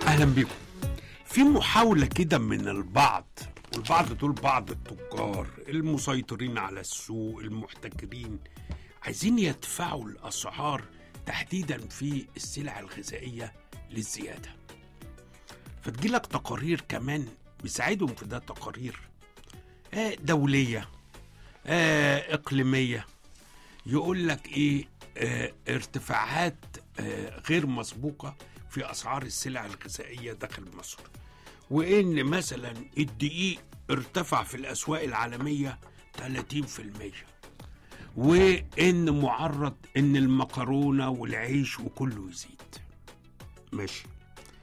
اهلا بيكم في محاولة كده من البعض والبعض دول بعض التجار المسيطرين على السوق المحتكرين عايزين يدفعوا الأسعار تحديدا في السلع الغذائية للزيادة فتجيلك تقارير كمان بيساعدهم في ده تقارير آه، دولية آه، إقليمية يقول لك إيه آه، ارتفاعات آه، غير مسبوقة في أسعار السلع الغذائية داخل مصر وإن مثلا الدقيق ارتفع في الأسواق العالمية 30% وإن معرض إن المكرونة والعيش وكله يزيد ماشي